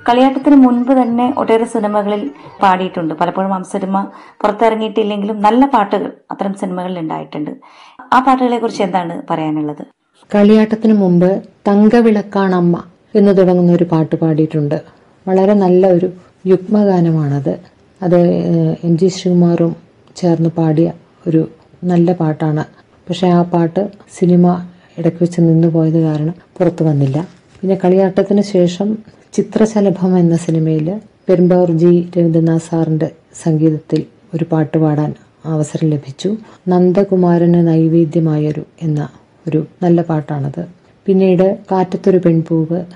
കളിയാട്ടത്തിന് മുൻപ് തന്നെ ഒട്ടേറെ സിനിമകളിൽ പാടിയിട്ടുണ്ട് പലപ്പോഴും ആ സിനിമ പുറത്തിറങ്ങിയിട്ടില്ലെങ്കിലും നല്ല പാട്ടുകൾ അത്തരം സിനിമകളിൽ ഉണ്ടായിട്ടുണ്ട് ആ പാട്ടുകളെ കുറിച്ച് എന്താണ് പറയാനുള്ളത് കളിയാട്ടത്തിന് മുമ്പ് തങ്കവിളക്കാണമ്മ എന്ന് തുടങ്ങുന്ന ഒരു പാട്ട് പാടിയിട്ടുണ്ട് വളരെ നല്ല ഒരു യുഗ്മഗാനമാണത് അത് ഏഹ്, എം ജി ശ്രീകുമാറും ചേർന്ന് പാടിയ ഒരു നല്ല പാട്ടാണ് പക്ഷെ ആ പാട്ട് സിനിമ ഇടയ്ക്ക് വെച്ച് നിന്നു പോയത് കാരണം പുറത്തു വന്നില്ല പിന്നെ കളിയാട്ടത്തിന് ശേഷം ചിത്രശലഭം എന്ന സിനിമയിൽ പെരുമ്പാവൂർ ജി രവീന്ദ്രനാഥ് സാറിന്റെ സംഗീതത്തിൽ ഒരു പാട്ട് പാടാൻ അവസരം ലഭിച്ചു നന്ദകുമാരന് നൈവേദ്യമായൊരു എന്ന ഒരു നല്ല പാട്ടാണത് പിന്നീട് കാറ്റത്തൊരു പെൺപൂവ്